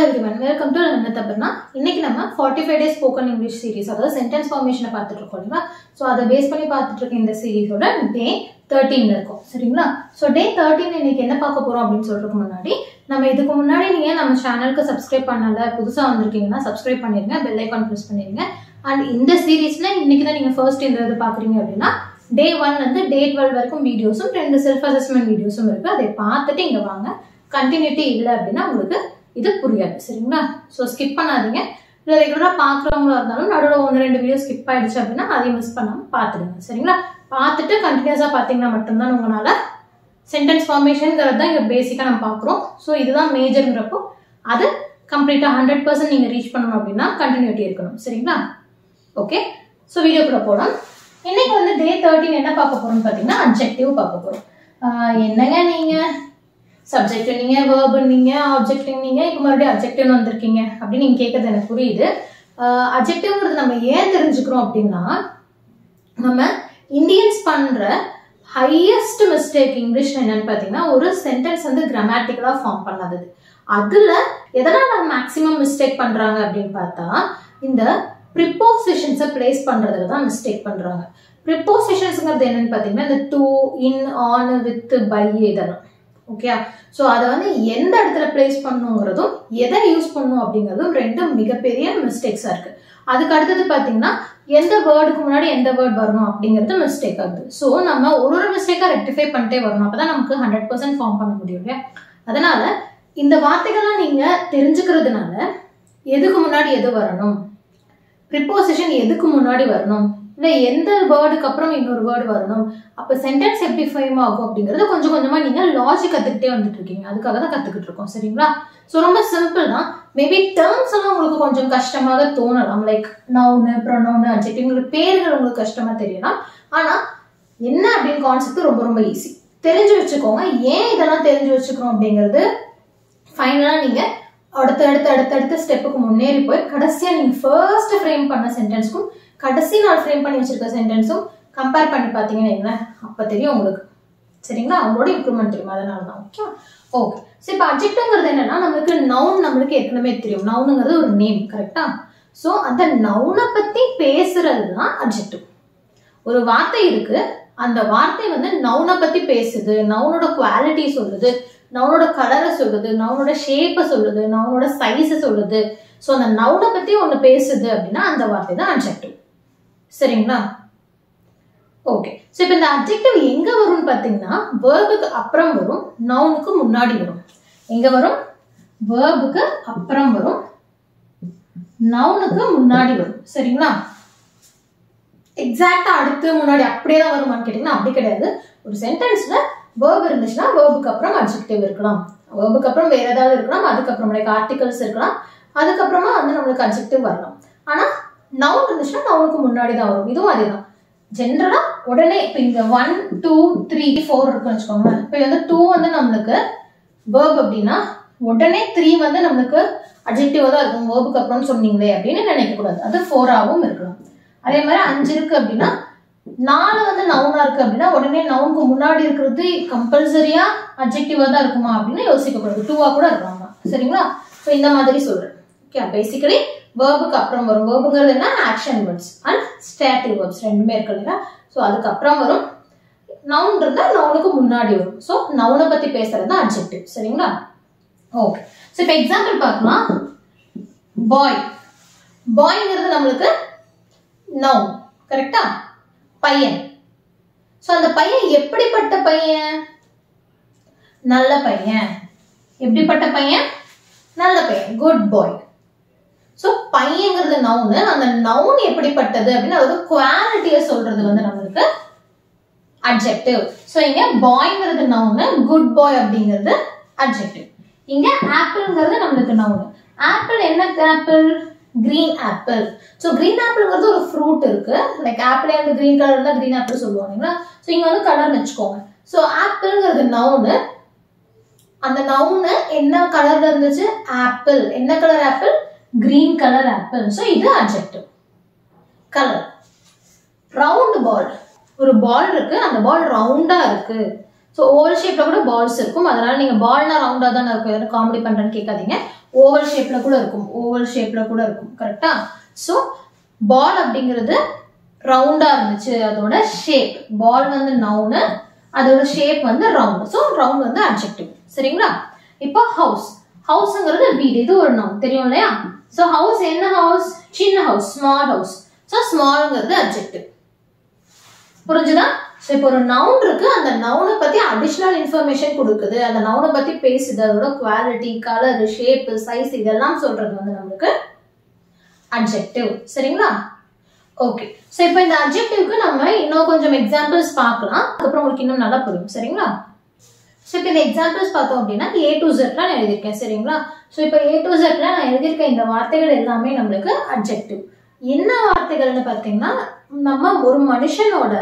every one welcome to என்ன தப்புனா இன்னைக்கு நம்ம forty five days spoken English series அதாவது சென்டென்ஸ் ஃபார்மேஷனை பார்த்துட்டு இருக்கோம் இல்லைங்களா ஸோ அதை பேஸ் பண்ணி பார்த்துட்டு இருக்க இந்த சீரிஸோட டே தேர்ட்டீன்ல இருக்கும் சரிங்களா ஸோ டே தேர்ட்டீன் இன்னைக்கு என்ன பார்க்க போறோம் அப்படின்னு சொல்றதுக்கு முன்னாடி நம்ம இதுக்கு முன்னாடி நீங்க நம்ம சேனலுக்கு சப்ஸ்கிரைப் பண்ணல புதுசா வந்திருக்கீங்கன்னா சப்ஸ்கிரைப் பண்ணிருங்க பெல் ஐக்கான் ப்ரெஸ் பண்ணிருங்க அண்ட் இந்த சீரீஸ்ல இன்னைக்கு தான் நீங்க ஃபர்ஸ்ட் இந்த இது பாக்குறீங்க அப்படின்னா டே ஒன் வந்து டே டுவெல் வரைக்கும் வீடியோஸும் ரெண்டு செல்ஃப் அசஸ்மெண்ட் வீடியோஸும் இருக்கு அதை பார்த்துட்டு இங்க வாங்க கண்டினியூட்டி இல்லை அப்படின்னா உங்களுக்கு இது புரியாது சரிங்களா ஸோ ஸ்கிப் பண்ணாதீங்க இல்லை ரெகுலராக பார்க்குறவங்களா இருந்தாலும் நடுவில் ஒன்று ரெண்டு வீடியோ ஸ்கிப் ஆயிடுச்சு அப்படின்னா அதையும் மிஸ் பண்ணாமல் பார்த்துடுங்க சரிங்களா பார்த்துட்டு கண்டினியூஸாக பார்த்தீங்கன்னா மட்டும்தான் உங்களால் சென்டென்ஸ் ஃபார்மேஷனுங்கிறது தான் இங்கே பேசிக்காக நம்ம பார்க்குறோம் ஸோ இதுதான் மேஜருங்கிறப்போ அது கம்ப்ளீட்டாக ஹண்ட்ரட் பர்சன்ட் நீங்கள் ரீச் பண்ணணும் அப்படின்னா கண்டினியூட்டி இருக்கணும் சரிங்களா ஓகே ஸோ வீடியோக்குள்ள போகலாம் இன்னைக்கு வந்து டே தேர்ட்டின் என்ன பார்க்க போறோம்னு பார்த்தீங்கன்னா அப்ஜெக்டிவ் பார்க்க போகிறோம் என்னங்க நீங்கள் சப்ஜெக்ட் நீங்க வேர்பு நீங்க ஆப்ஜெக்ட் நீங்க இப்போ மறுபடியும் அப்ஜெக்டிவ்னு வந்திருக்கீங்க அப்படின்னு நீங்க கேட்கறது எனக்கு புரியுது அப்ஜெக்டிவ்ங்கிறது நம்ம ஏன் தெரிஞ்சுக்கிறோம் அப்படின்னா நம்ம இந்தியன்ஸ் பண்ற ஹையஸ்ட் மிஸ்டேக் இங்கிலீஷ்ல என்னன்னு பார்த்தீங்கன்னா ஒரு சென்டென்ஸ் வந்து கிராமட்டிக்கலா ஃபார்ம் பண்ணாதது அதுல எதனால மேக்சிமம் மிஸ்டேக் பண்றாங்க அப்படின்னு பார்த்தா இந்த ப்ரிப்போசிஷன்ஸை பிளேஸ் பண்றதுல தான் மிஸ்டேக் பண்றாங்க ப்ரிப்போசிஷன்ஸ்ங்கிறது என்னன்னு பார்த்தீங்கன்னா இந்த to in on with by இதெல்லாம் ஓகே ஸோ அதை வந்து எந்த இடத்துல பிளேஸ் பண்ணுங்கிறதும் எதை யூஸ் பண்ணும் அப்படிங்கிறதும் ரெண்டும் மிகப்பெரிய மிஸ்டேக்ஸாக இருக்கு அதுக்கு அடுத்தது பார்த்தீங்கன்னா எந்த வேர்டுக்கு முன்னாடி எந்த வேர்ட் வரணும் அப்படிங்கிறது மிஸ்டேக் ஆகுது ஸோ நம்ம ஒரு ஒரு மிஸ்டேக்காக ரெக்டிஃபை பண்ணிட்டே வரணும் அப்பதான் நமக்கு ஹண்ட்ரட் பர்சன்ட் ஃபார்ம் பண்ண முடியும் இல்லையா அதனால இந்த வார்த்தைகள்லாம் நீங்க தெரிஞ்சுக்கிறதுனால எதுக்கு முன்னாடி எது வரணும் ப்ரிப்போசிஷன் எதுக்கு முன்னாடி வரணும் இல்லை எந்த வேர்டுக்கு அப்புறம் இன்னொரு வேர்டு வரணும் அப்போ சென்டென்ஸ் எப்படி ஃபைம் ஆகும் அப்படிங்கறத கொஞ்சம் கொஞ்சமாக நீங்கள் லாஜிக் கற்றுக்கிட்டே வந்துட்டு இருக்கீங்க அதுக்காக தான் கற்றுக்கிட்டு இருக்கோம் சரிங்களா ஸோ ரொம்ப சிம்பிள் தான் மேபி டேர்ம்ஸ் எல்லாம் உங்களுக்கு கொஞ்சம் கஷ்டமாக தோணலாம் லைக் நவுனு ப்ரொனவுனு அட்ஜெக்டிவ் பேர்கள் உங்களுக்கு கஷ்டமாக தெரியலாம் ஆனால் என்ன அப்படின்னு கான்செப்ட் ரொம்ப ரொம்ப ஈஸி தெரிஞ்சு வச்சுக்கோங்க ஏன் இதெல்லாம் தெரிஞ்சு வச்சுக்கிறோம் அப்படிங்கிறது ஃபைனலாக நீங்கள் அடுத்த அடுத்த அடுத்த அடுத்த ஸ்டெப்புக்கு முன்னேறி போய் கடைசியாக நீங்கள் ஃபர்ஸ்ட் ஃப்ரேம் பண்ண சென்டென்ஸ்க்கும் கடைசி நாள் ஃப்ரேம் பண்ணி வச்சிருக்க சென்டென்ஸும் கம்பேர் பண்ணி பார்த்தீங்கன்னு வைங்களேன் அப்போ தெரியும் உங்களுக்கு சரிங்களா அவங்களோட இம்ப்ரூவ்மெண்ட் தெரியும் அதனால தான் ஓகே ஓகே சரி இப்போ அப்ஜெக்ட்டுங்கிறது என்னன்னா நம்மளுக்கு நவுன் நம்மளுக்கு ஏற்கனவே தெரியும் நவுனுங்கிறது ஒரு நேம் கரெக்டா ஸோ அந்த நவுனை பற்றி பேசுறது தான் அப்ஜெக்டிவ் ஒரு வார்த்தை இருக்கு அந்த வார்த்தை வந்து நவுனை பற்றி பேசுது நவுனோட குவாலிட்டி சொல்லுது நவுனோட கலரை சொல்லுது நவுனோட ஷேப்பை சொல்லுது நவுனோட சைஸை சொல்லுது ஸோ அந்த நவுனை பற்றி ஒன்று பேசுது அப்படின்னா அந்த வார்த்தை தான் அப்ஜெக்டிவ் சரிங்களா ஓகே ஸோ இப்போ இந்த அப்ஜெக்டிவ் எங்க வரும்னு பார்த்தீங்கன்னா வேர்புக்கு அப்புறம் வரும் நவுனுக்கு முன்னாடி வரும் எங்க வரும் வேர்புக்கு அப்புறம் வரும் நவுனுக்கு முன்னாடி வரும் சரிங்களா எக்ஸாக்டா அடுத்து முன்னாடி அப்படியே தான் வருமான்னு கேட்டீங்கன்னா அப்படி கிடையாது ஒரு சென்டென்ஸ்ல வேர்ப் இருந்துச்சுன்னா வேர்புக்கு அப்புறம் அப்ஜெக்டிவ் இருக்கலாம் வேர்புக்கு அப்புறம் வேற ஏதாவது இருக்கலாம் அதுக்கப்புறம் லைக் ஆர்டிகல்ஸ் இருக்கலாம் அதுக்கப்புறமா வந்து நம்மளுக்கு அப்ஜெக்டிவ் வரலாம் ஆனா நவுன் இருந்துச்சுன்னா நவுனுக்கு முன்னாடி தான் வரும் இதுவும் அதே தான் ஜென்ரலா உடனே இப்போ இங்க ஒன் டூ த்ரீ ஃபோர் இருக்குன்னு வச்சுக்கோங்களேன் இப்போ வந்து டூ வந்து நம்மளுக்கு வேர்ப் அப்படின்னா உடனே த்ரீ வந்து நம்மளுக்கு அப்ஜெக்டிவா தான் இருக்கும் வேர்புக்கு அப்புறம் சொன்னீங்களே அப்படின்னு நினைக்க கூடாது அது ஃபோராகவும் இருக்கலாம் அதே மாதிரி அஞ்சு இருக்கு அப்படின்னா நாலு வந்து நவுனா இருக்கு அப்படின்னா உடனே நவுனுக்கு முன்னாடி இருக்கிறது கம்பல்சரியா அப்ஜெக்டிவா தான் இருக்குமா அப்படின்னு யோசிக்க கூடாது டூவா கூட இருக்கலாம் சரிங்களா ஸோ இந்த மாதிரி சொல்றேன் ஓகே பேசிக்கலி வேர்புக்கு அப்புறம் வரும் வேர்புங்கிறது என்ன action words and stative verbs ரெண்டுமே இருக்கு இல்லையா ஸோ அதுக்கப்புறம் வரும் நவுன் இருந்தால் நவுனுக்கு முன்னாடி வரும் ஸோ நவுனை பத்தி பேசுறது தான் அப்ஜெக்டிவ் சரிங்களா ஓகே ஸோ இப்போ எக்ஸாம்பிள் பார்க்கலாம் பாய் பாய்ங்கிறது நம்மளுக்கு நவுன் கரெக்டா பையன் ஸோ அந்த பையன் எப்படிப்பட்ட பையன் நல்ல பையன் எப்படிப்பட்ட பையன் நல்ல பையன் குட் பாய் ஸோ பையங்கிறது நவுனு அந்த நவுன் எப்படிப்பட்டது அப்படின்னு அதோட குவாலிட்டியை சொல்றது வந்து நம்மளுக்கு அப்ஜெக்டிவ் ஸோ இங்க பாய்ங்கிறது நவுனு குட் பாய் அப்படிங்கிறது அப்ஜெக்டிவ் இங்க ஆப்பிள்ங்கிறது நம்மளுக்கு நவுனு ஆப்பிள் என்ன apple green apple so green ஆப்பிள்ங்கிறது ஒரு ஃப்ரூட் இருக்கு லைக் ஆப்பிளே வந்து கிரீன் கலர் இருந்தால் கிரீன் ஆப்பிள் சொல்லுவாங்க ஸோ இங்க வந்து கலர் வச்சுக்கோங்க ஸோ ஆப்பிள்ங்கிறது நவுனு அந்த நவுனு என்ன கலர்ல இருந்துச்சு ஆப்பிள் என்ன colour apple green colour apple so இது அப்ஜெக்டிவ் கலர் ரவுண்ட் பால் ஒரு பால் இருக்கு அந்த பால் ரவுண்டா இருக்கு ஸோ ஓவல் ஷேப்ல கூட பால்ஸ் இருக்கும் அதனால நீங்க பால்னா ரவுண்டா தானே இருக்கும் எதாவது காமெடி பண்றேன்னு கேட்காதீங்க ஓவல் ஷேப்ல கூட இருக்கும் ஓவல் ஷேப்ல கூட இருக்கும் கரெக்டா ஸோ பால் அப்படிங்கிறது ரவுண்டா இருந்துச்சு அதோட ஷேப் பால் வந்து நவுனு அதோட ஷேப் வந்து ரவுண்ட் ஸோ ரவுண்ட் வந்து அட்ஜெக்டிவ் சரிங்களா இப்போ ஹவுஸ் ஹவுஸ்ங்கிறது வீடு இது ஒரு நவுன் தெரியும் இல்லையா ஸோ ஹவுஸ் என்ன ஹவுஸ் சின்ன ஹவுஸ் ஸ்மால் ஹவுஸ் ஸோ ஸ்மால்ங்கிறது அட்ஜெக்டிவ் புரிஞ்சுதா ஸோ இப்போ ஒரு நவுன் இருக்கு அந்த நவுனை பத்தி அடிஷ்னல் இன்ஃபர்மேஷன் கொடுக்குது அந்த நவுனை பத்தி பேசுது அதோட குவாலிட்டி கலர் ஷேப் சைஸ் இதெல்லாம் சொல்றது வந்து நம்மளுக்கு அட்ஜெக்டிவ் சரிங்களா ஓகே ஸோ இப்போ இந்த அட்ஜெக்டிவ்க்கு நம்ம இன்னும் கொஞ்சம் எக்ஸாம்பிள்ஸ் பார்க்கலாம் அதுக்கப்புறம் உங்களுக்கு இன்னும் நல்லா புரியும் சரிங்களா ஸோ இப்போ இந்த எக்ஸாம்பிள்ஸ் பார்த்தோம் அப்படின்னா ஏ டு ஜெட்ல நான் எழுதியிருக்கேன் சரிங்களா ஸோ இப்போ ஏ டு ஜெட்ல நான் எழுதியிருக்க இந்த வார்த்தைகள் எல்லாமே நம்மளுக்கு அட்ஜெக்டிவ் என்ன வார்த்தைகள்னு பார்த்தீங்கன்னா நம்ம ஒரு மனுஷனோட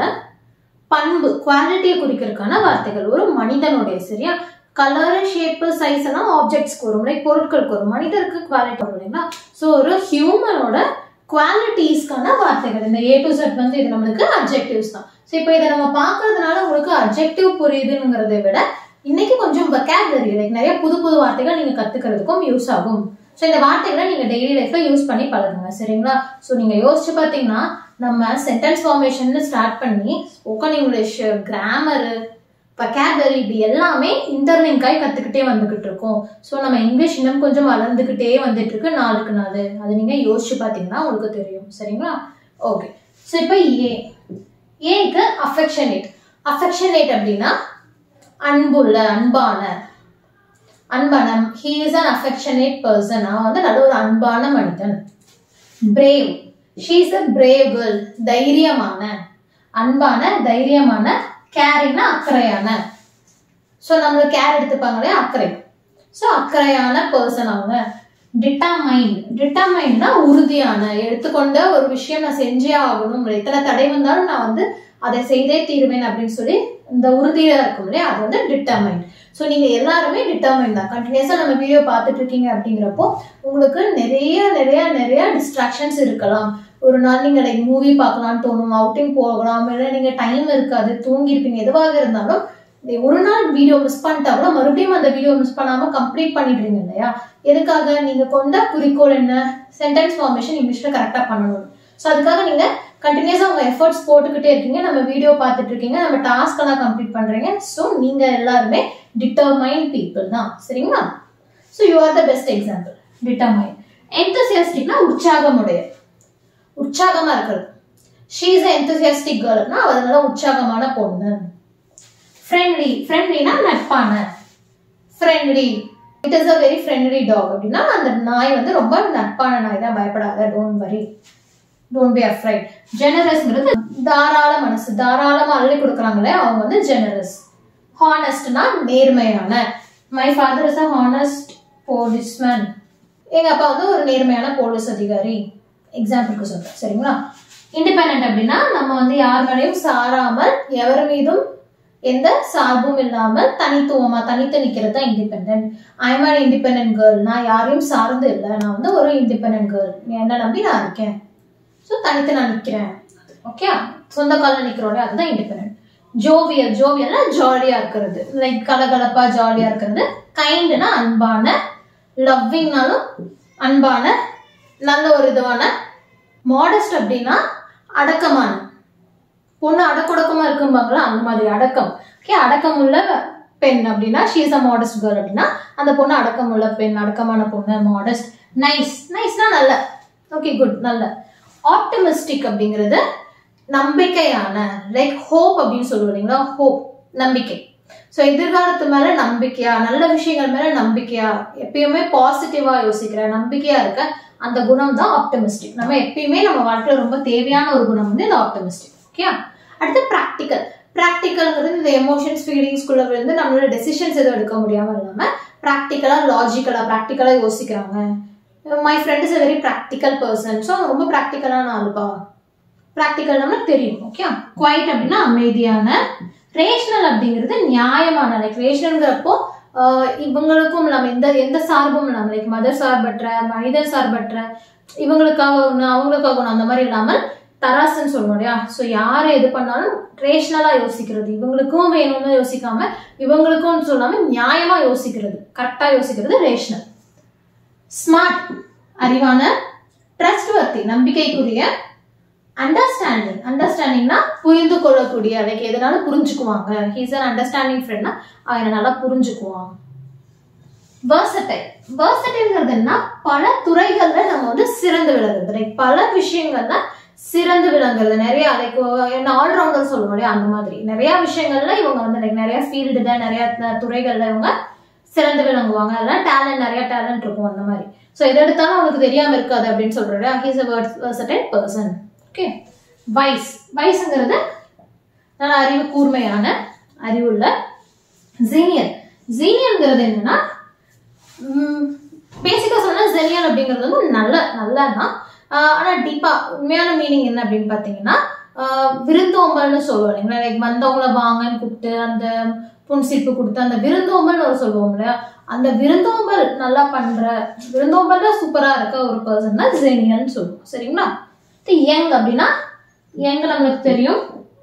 பண்பு குவாலிட்டியை குறிக்கிறதுக்கான வார்த்தைகள் ஒரு மனிதனுடைய சரியா கலர் ஷேப்பு சைஸ் எல்லாம் ஆப்ஜெக்ட்ஸ்க்கு வரும் லைக் பொருட்களுக்கு வரும் மனிதருக்கு குவாலிட்டி வரும் இல்லைங்களா ஸோ ஒரு ஹியூமனோட குவாலிட்டிஸ்க்கான வார்த்தைகள் இந்த ஏ டு செட் வந்து இது நம்மளுக்கு அப்ஜெக்டிவ்ஸ் தான் ஸோ இப்போ இதை நம்ம பார்க்கறதுனால உங்களுக்கு அப்ஜெக்டிவ் புரியுதுங்கிறத விட இன்னைக்கு கொஞ்சம் வெக்காபுலரி லைக் நிறைய புது புது வார்த்தைகள் நீங்க கத்துக்கிறதுக்கும் யூஸ் ஆகும் ஸோ இந்த வார்த்தைகளை நீங்க டெய்லி லைஃப்ல யூஸ் பண்ணி பழகுங்க சரிங்களா ஸோ நீங்க யோசிச்சு பார்த்தீங்கன்னா நம்ம சென்டென்ஸ் ஃபார்மேஷன் ஸ்டார்ட் பண்ணி ஸ்போக்கன் இங்கிலீஷ் கிராமரு வொக்காபுலரி இப்படி எல்லாமே இன்டர்லிங்க் ஆகி கத்துக்கிட்டே வந்துகிட்டு இருக்கோம் ஸோ நம்ம இங்கிலீஷ் இன்னும் கொஞ்சம் வளர்ந்துக்கிட்டே வந்துட்டு இருக்கு நாளுக்கு நாள் அது நீங்க யோசிச்சு பார்த்தீங்கன்னா உங்களுக்கு தெரியும் சரிங்களா ஓகே ஸோ இப்போ ஏ ஏக்கு அஃபெக்ஷனேட் அஃபெக்ஷனேட் அப்படின்னா அன்புள்ள அன்பான அன்பான he is an affectionate person அவன் வந்து நல்ல ஒரு அன்பான மனிதன் brave she is a brave girl தைரியமான அன்பான தைரியமான கேரிங்னா அக்கறையான ஸோ நம்மளுக்கு கேர் எடுத்துப்பாங்களே அக்கறை ஸோ அக்கறையான பர்சன் அவங்க டிட்டர்மைண்ட் டிட்டர்மைண்ட்னா உறுதியான எடுத்துக்கொண்ட ஒரு விஷயம் நான் செஞ்சே ஆகணும் எத்தனை தடை வந்தாலும் நான் வந்து அதை செய்தே தீருவேன் அப்படின்னு சொல்லி இந்த உறுதியா இருக்கும் இல்லையா அது வந்து டிட்டர்மைண்ட் ஸோ நீங்க எல்லாருமே டிட்டர்மைண்ட் தான் கண்டினியூஸா நம்ம வீடியோ பார்த்துட்டு இருக்கீங்க அப்படிங்கிறப்போ உங்களுக்கு நிறைய நிறைய நிறைய டிஸ்ட்ராக்ஷன்ஸ் இருக்கலாம் ஒரு நாள் நீங்க லைக் மூவி பார்க்கலாம்னு தோணும் அவுட்டிங் போகலாம் இல்லை நீங்க டைம் இருக்காது தூங்கியிருப்பீங்க எதுவாக இருந்தாலும் இந்த ஒரு நாள் வீடியோ மிஸ் பண்ணிட்டா கூட மறுபடியும் அந்த வீடியோ மிஸ் பண்ணாம கம்ப்ளீட் பண்ணிடுறீங்க இல்லையா எதுக்காக நீங்க கொண்ட குறிக்கோள் என்ன சென்டென்ஸ் ஃபார்மேஷன் இங்கிலீஷ்ல கரெக்டா பண்ணணும் ஸோ அதுக்காக நீங்க கண்டினியூஸா உங்க எஃபர்ட்ஸ் போட்டுக்கிட்டே இருக்கீங்க நம்ம வீடியோ பார்த்துட்டு இருக்கீங்க நம்ம டாஸ்க் எல்லாம் கம்ப்ளீட் பண்றீங்க ஸோ நீங்க எல்லாருமே டிட்டர்மைன் பீப்புள் தான் சரிங்களா so you are the best example determined எந்தசியாஸ்டிக்னா உற்சாகமுடைய உற்சாகமா இருக்கிறது ஷீ இஸ் எந்தசியாஸ்டிக் கேர்ள்னா அவ நல்லா உற்சாகமான பொண்ணு ஃப்ரெண்ட்லி ஃப்ரெண்ட்லினா நட்பான friendly it is a very friendly dog அப்படின்னா அந்த நாய் வந்து ரொம்ப நட்பான நாய் தான் பயப்படாத don't worry don't be afraid ஜெனரஸ்ங்கிறது தாராள மனசு தாராளமா அள்ளி கொடுக்குறாங்களே அவங்க வந்து ஜெனரஸ் ஹானஸ்ட்னா நேர்மையான my father is a honest policeman எங்க அப்பா வந்து ஒரு நேர்மையான போலீஸ் அதிகாரி எக்ஸாம்பிளுக்கு சொல்றேன் சரிங்களா இண்டிபெண்ட் அப்படின்னா நம்ம வந்து யார் மேலேயும் சாராமல் எவர் மீதும் எந்த சார்பும் இல்லாமல் தனித்துவமா தனித்து நிக்கிறது தான் independent I am an independent girl நான் யாரையும் சார்ந்து இல்லை நான் வந்து ஒரு இண்டிபெண்ட் கேர்ள் என்ன நம்பி நான் இருக்கேன் ஸோ தனித்து நான் நிற்கிறேன் ஓகே சொந்த காலில் நிற்கிறோம் அதுதான் இண்டிபெண்ட் ஜோவியல் ஜோவியல்னா ஜாலியாக இருக்கிறது லைக் கலகலப்பா ஜாலியாக இருக்கிறது கைண்டுனா அன்பான லவ்விங்னாலும் அன்பான நல்ல ஒரு இதுவான மாடஸ்ட் அப்படின்னா அடக்கமான பொண்ணு அடக்கொடக்கமா இருக்கும்பாங்களா அந்த மாதிரி அடக்கம் ஓகே அடக்கம் உள்ள பெண் அப்படின்னா ஷீஸ் அ மாடஸ்ட் கேர்ள் அப்படின்னா அந்த பொண்ணு அடக்கம் உள்ள பெண் அடக்கமான பொண்ணு மாடஸ்ட் நைஸ் நைஸ்னா நல்ல ஓகே குட் நல்ல ஆப்டமிஸ்டிக் அப்படிங்கிறது நம்பிக்கையான லைக் ஹோப் அப்படின்னு சொல்லுவோம் இல்லைங்களா ஹோப் நம்பிக்கை ஸோ எதிர்காலத்து மேல நம்பிக்கையா நல்ல விஷயங்கள் மேல நம்பிக்கையா எப்பயுமே பாசிட்டிவா யோசிக்கிற நம்பிக்கையா இருக்க அந்த குணம் தான் ஆப்டமிஸ்டிக் நம்ம எப்பயுமே நம்ம வாழ்க்கையில ரொம்ப தேவையான ஒரு குணம் வந்து இந்த ஆப்டமிஸ்டிக் ஓகே அடுத்து ப்ராக்டிக்கல் ப்ராக்டிக்கல்ங்கிறது இந்த எமோஷன்ஸ் ஃபீலிங்ஸ்குள்ள இருந்து நம்மளோட டெசிஷன்ஸ் எதுவும் எடுக்க முடியாம இல்லாம ப்ராக்டிக்கலா லாஜிக்கலா ப்ராக்டிக்கலா யோசிக்கிறாங்க my friend is a very practical person so ரொம்ப ப்ராக்டிக்கலான ஆளுப்பா ப்ராக்டிக்கல் நமக்கு தெரியும் ஓகே குவைட் அப்படின்னா அமைதியான ரேஷனல் அப்படிங்கிறது நியாயமான லைக் ரேஷனல்ங்கிறப்போ இவங்களுக்கும் இல்லாமல் எந்த எந்த சார்பும் இல்லாமல் லைக் மதர் சார்பற்ற மனிதர் சார்பற்ற இவங்களுக்காக ஒன்று அவங்களுக்காக ஒன்று அந்த மாதிரி இல்லாமல் தராசுன்னு சொல்லுவோம் இல்லையா ஸோ யார் எது பண்ணாலும் ரேஷனலா யோசிக்கிறது இவங்களுக்கும் வேணும்னு யோசிக்காம இவங்களுக்கும் சொல்லாம நியாயமா யோசிக்கிறது கரெக்டா யோசிக்கிறது ரேஷனல் ஸ்மார்ட் அறிவான ட்ரஸ்ட் வர்த்தி நம்பிக்கைக்குரிய அண்டர்ஸ்டாண்டிங் அண்டர்ஸ்டாண்டிங்னா புரிந்து கொள்ளக்கூடிய அதுக்கு எதனாலும் புரிஞ்சுக்குவாங்க ஹீஸ் அன் அண்டர்ஸ்டாண்டிங் ஃப்ரெண்ட்னா அவனை நல்லா புரிஞ்சுக்குவான் versatile versatileங்கிறது என்ன பல துறைகள்ல நம்ம வந்து சிறந்து விளங்குறது லைக் பல விஷயங்கள்ல சிறந்து விளங்குறது நிறைய லைக் என்ன ஆல்ரவுண்டர் சொல்லுவோம் இல்லையா அந்த மாதிரி நிறைய விஷயங்கள்ல இவங்க வந்து லைக் நிறைய ஃபீல்டுல நிறைய த- துறைகள்ல இவங்க சிறந்து விளங்குவாங்க அதெல்லாம் டேலண்ட் நிறைய டேலண்ட் இருக்கும் அந்த மாதிரி ஸோ எது எடுத்தாலும் அவனுக்கு தெரியாம இருக்காது அப்படின்னு சொல்றாரு he's a versatile person okay wise வைஸ்ங்கிறது நல்ல அறிவு கூர்மையான அறிவுள்ள ஜீனியர் ஜீனியர்ங்கிறது என்னன்னா பேசிக்கா சொன்னா ஜெனியல் அப்படிங்கிறது வந்து நல்ல நல்லதான் ஆஹ் ஆனா டீப்பா உண்மையான மீனிங் என்ன அப்படின்னு பாத்தீங்கன்னா ஆஹ் விருந்தோம்பல்னு சொல்லுவோம் இல்லைங்களா லைக் வந்தவங்கள வாங்கன்னு கூப்பிட்டு அந்த புன்சிப்பு கொடுத்து அந்த விருந்தோம்பல்னு ஒரு சொல்லுவோம் இல்லையா அந்த விருந்தோம்பல் நல்லா பண்ற விருந்தோம்பல்ல சூப்பரா இருக்க ஒரு பர்சன் தான் ஜெனியல்னு சொல்லுவோம் சரிங்களா யங் அப்படின்னா யங் நம்மளுக்கு தெரியும்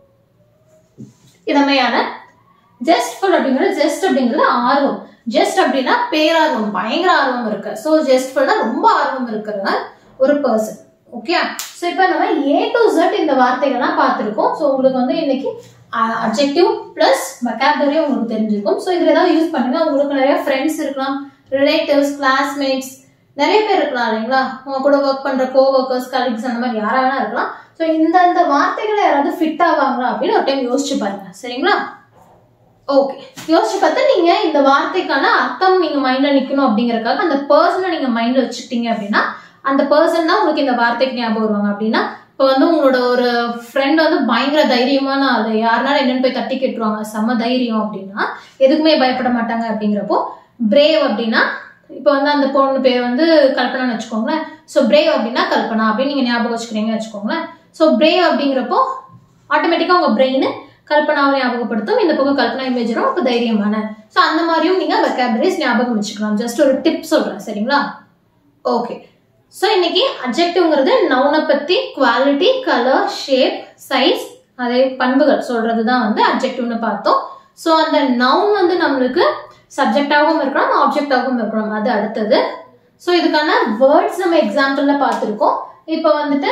இளமையான ஜஸ்ட்ஃபுல் அப்படிங்கிறது ஜஸ்ட் அப்படிங்கிறது ஆர்வம் ஜஸ்ட் அப்படின்னா பேரார்வம் பயங்கர ஆர்வம் இருக்கு ஸோ ஜஸ்ட்ஃபுல்னா ரொம்ப ஆர்வம் இருக்கிற ஒரு பர்சன் ஓகே ஸோ இப்போ நம்ம ஏ டு Z இந்த வார்த்தைகள்லாம் பார்த்துருக்கோம் ஸோ உங்களுக்கு வந்து இன்னைக்கு அப்ஜெக்டிவ் ப்ளஸ் மெக்காபரி உங்களுக்கு தெரிஞ்சிருக்கும் ஸோ இதில் ஏதாவது யூஸ் பண்ணுங்க உங்களுக்கு நிறைய ஃப்ரெண்ட்ஸ் இருக்கலாம் ரிலேட்டிவ்ஸ் கிளாஸ்மேட்ஸ் நிறைய பேர் இருக்கலாம் இல்லைங்களா உங்க கூட ஒர்க் பண்ற கோ ஒர்க்கர்ஸ் கலீக்ஸ் அந்த மாதிரி யாரா வேணா இருக்கலாம் ஸோ இந்த இந்த வார்த்தைகளை யாராவது ஃபிட் ஆவாங்களா அப்படின்னு ஒரு டைம் யோசிச்சு பாருங்க சரிங்களா ஓகே யோசிச்சு பார்த்தா நீங்க இந்த வார்த்தைக்கான அர்த்தம் நீங்க மைண்ட்ல நிக்கணும் அப்படிங்கறதுக்காக அந்த பர்சனை நீங்க மைண்ட்ல வச்சுக்கிட்டீங்க அப்படின்னா அந்த பர்சன் தான் உங்களுக்கு இந்த வார்த்தைக்கு ஞாபகம் வருவாங்க அப்படின்னா இப்போ வந்து உங்களோட ஒரு ஃப்ரெண்ட் வந்து பயங்கர தைரியமான ஆளு யாருனாலும் என்னன்னு போய் தட்டி கேட்டுருவாங்க செம்ம தைரியம் அப்படின்னா எதுக்குமே பயப்பட மாட்டாங்க அப்படிங்கிறப்போ பிரேவ் அப்படின்னா இப்போ வந்து அந்த பொண்ணு பேர் வந்து கல்பனான்னு வச்சுக்கோங்களேன் ஸோ பிரேவ் அப்படின்னா கல்பனா அப்படின்னு நீங்க ஞாபகம் வச்சுக்கிறீங்கன்னு வச்சுக்கோங்களேன் ஸோ பிரேவ் அப்படிங்கிறப்போ ஆட்டோமேட்டிக்காக உங்க பிரெயின் கல்பனாவை ஞாபகப்படுத்தும் இந்த பக்கம் கல்பனா இமேஜ் வரும் அப்போ தைரியமான ஸோ அந்த மாதிரியும் நீங்க வெக்காபரேஸ் ஞாபகம் வச்சுக்கலாம் ஜஸ்ட் ஒரு டிப் சொல்றேன் சரிங்களா ஓகே ஸோ இன்னைக்கு அப்ஜெக்டிவ்ங்கிறது நவுனை பத்தி குவாலிட்டி கலர் ஷேப் சைஸ் அதே பண்புகள் சொல்றது தான் வந்து அப்ஜெக்டிவ்னு பார்த்தோம் ஸோ அந்த நவுன் வந்து நம்மளுக்கு சப்ஜெக்டாகவும் இருக்கலாம் ஆப்ஜெக்டாகவும் இருக்கலாம் அது அடுத்தது ஸோ இதுக்கான வேர்ட்ஸ் நம்ம எக்ஸாம்பிள்ல பார்த்துருக்கோம் இப்போ வந்துட்டு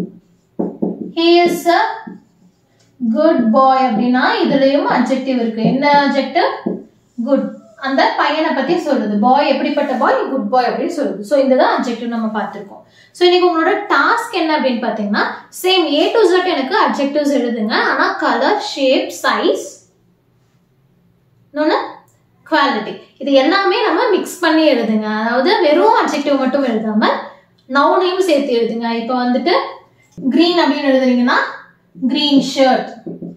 he is a good boy அப்படின்னா இதுலயும் அப்ஜெக்டிவ் இருக்கு என்ன அப்ஜெக்டிவ் குட் அந்த பையனை பத்தி சொல்லுது பாய் எப்படிப்பட்ட பாய் குட் பாய் அப்படின்னு சொல்லுது ஸோ இதுதான் அப்ஜெக்டிவ் நம்ம பார்த்திருக்கோம் ஸோ இன்னைக்கு உங்களோட டாஸ்க் என்ன அப்படின்னு பார்த்தீங்கன்னா சேம் ஏ டு Z எனக்கு அப்ஜெக்டிவ்ஸ் எழுதுங்க ஆனா கலர் ஷேப் சைஸ் இன்னொன்று குவாலிட்டி இது எல்லாமே நம்ம மிக்ஸ் பண்ணி எழுதுங்க அதாவது வெறும் அப்ஜெக்டிவ் மட்டும் எழுதாம நவுனையும் சேர்த்து எழுதுங்க இப்போ வந்துட்டு கிரீன் அப்படின்னு எழுதுறீங்கன்னா கிரீன் ஷர்ட்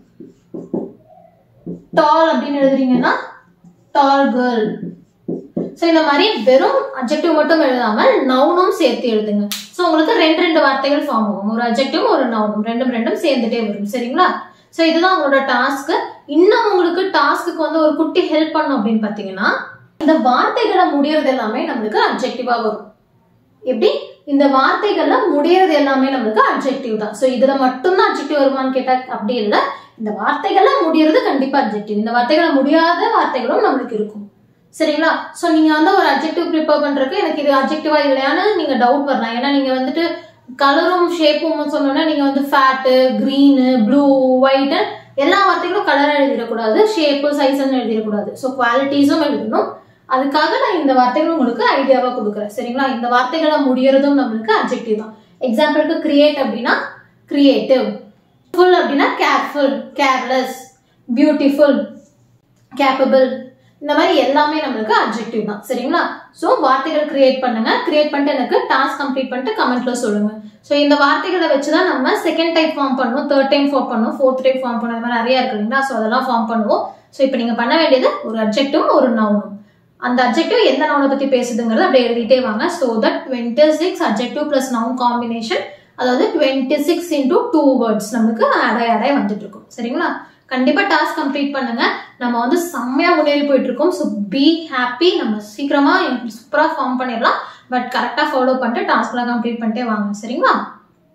டால் அப்படின்னு எழுதுறீங்கன்னா டால் கேர்ள் ஸோ இந்த மாதிரி வெறும் அப்ஜெக்டிவ் மட்டும் எழுதாம நவுனும் சேர்த்து எழுதுங்க ஸோ உங்களுக்கு ரெண்டு ரெண்டு வார்த்தைகள் ஃபார்ம் ஆகும் ஒரு அப்ஜெக்டிவ் ஒரு நவுனும் ரெண்டும் ரெண்டும் சேர்ந்துட்டே வரும் சரிங்களா ஸோ இதுதான் உங்களோட டாஸ்க் இன்னும் உங்களுக்கு டாஸ்க்கு வந்து ஒரு குட்டி ஹெல்ப் பண்ணும் அப்படின்னு பார்த்தீங்கன்னா இந்த வார்த்தைகளை முடியறது எல்லாமே நம்மளுக்கு அப்ஜெக்டிவா வரும் எப்படி இந்த வார்த்தைகள்ல முடியறது எல்லாமே நம்மளுக்கு அப்ஜெக்டிவ் தான் ஸோ இதுல மட்டும்தான் அப்ஜெக்டிவ் வருமான்னு கேட்டா அப்படி இல்லை இந்த வார்த்தைகள்ல முடியறது கண்டிப்பா அப்ஜெக்டிவ் இந்த வார்த்தைகளை முடியாத வார்த்தைகளும் நம்மளுக்கு இருக்கும் சரிங்களா ஸோ நீங்க வந்து ஒரு அப்ஜெக்டிவ் ப்ரிப்பேர் பண்றதுக்கு எனக்கு இது அப்ஜெக்டிவா இல்லையான்னு நீங்க டவுட் வரலாம் ஏன்னா நீங்க வந்துட்டு கலரும் ஷேப்பும் சொன்னோன்னா நீங்க வந்து ஃபேட்டு க்ரீனு ப்ளூ ஒயிட் எல்லா வார்த்தைகளும் கலரா எழுதிடக்கூடாது ஷேப்பு சைஸ்ன்னு எழுதிடக்கூடாது ஸோ குவாலிட்டிஸும் எழுதணும் அதுக்காக நான் இந்த வார்த்தைகள் உங்களுக்கு ஐடியாவா கொடுக்குறேன் சரிங்களா இந்த வார்த்தைகளை முடியறதும் நம்மளுக்கு அப்ஜெக்டிவ் தான் எக்ஸாம்பிளுக்கு கிரியேட் அப்படின்னா கிரியேட்டிவ் ஃபுல் அப்படின்னா கேர்ஃபுல் கேர்லெஸ் பியூட்டிஃபுல் கேப்பபிள் இந்த மாதிரி எல்லாமே நம்மளுக்கு அப்ஜெக்டிவ் தான் சரிங்களா ஸோ வார்த்தைகள் கிரியேட் பண்ணுங்க கிரியேட் பண்ணிட்டு எனக்கு டாஸ்க் கம்ப்ளீட் பண்ணிட்டு கமெண்ட்ல சொல்லுங்க ஸோ இந்த வார்த்தைகளை வச்சு தான் நம்ம செகண்ட் டைப் ஃபார்ம் பண்ணுவோம் தேர்ட் டைம் ஃபார்ம் பண்ணுவோம் ஃபோர்த் டைப் ஃபார்ம் பண்ணுவோம் இந்த மாதிரி நிறைய இருக்கு இல்லைங்களா ஸோ அதெல்லாம் ஃபார்ம் பண்ணுவோம் ஸோ இப்போ நீங்க பண்ண வேண்டியது ஒரு அப்ஜெக்டும் ஒரு நவுனும் அந்த அப்ஜெக்டிவ் எந்த நவுனை பத்தி பேசுதுங்கிறது அப்படியே எழுதிட்டே வாங்க so that twenty six objective plus noun combination அதாவது twenty six into two words நமக்கு அடைய அடைய வந்துட்டு இருக்கும் சரிங்களா கண்டிப்பா டாஸ்க் கம்ப்ளீட் பண்ணுங்க நம்ம வந்து செம்மையா முன்னேறி போயிட்டு இருக்கோம் ஸோ பி ஹாப்பி நம்ம சீக்கிரமா சூப்பரா ஃபார்ம் பண்ணிடலாம் பட் கரெக்டா ஃபாலோ பண்ணிட்டு டாஸ்க்லாம் கம்ப்ளீட் பண்ணிட்டே வாங்க சரிங்களா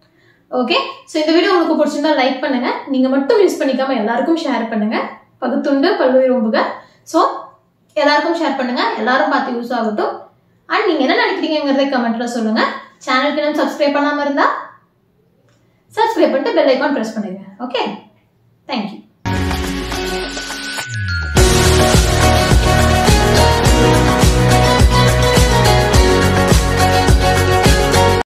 ஓகே ஸோ இந்த வீடியோ உங்களுக்கு பிடிச்சிருந்தா லைக் பண்ணுங்க நீங்க மட்டும் யூஸ் பண்ணிக்காம எல்லாருக்கும் ஷேர் பண்ணுங்க பகுத்துண்டு பல்லுயிர் ஓம்புக ஸோ எல்லாருக்கும் ஷேர் பண்ணுங்க எல்லாரும் பார்த்து யூஸ் ஆகட்டும் அண்ட் நீங்க என்ன நினைக்கிறீங்கிறத கமெண்ட்ல சொல்லுங்க சேனலுக்கு இன்னும் சப்ஸ்கிரைப் பண்ணாம இருந்தா சப்ஸ்கிரைப் பண்ணிட்டு பெல் ஐக்கான் ப்ரெஸ் பண்ணிடுங்க ஓகே தேங்க்யூ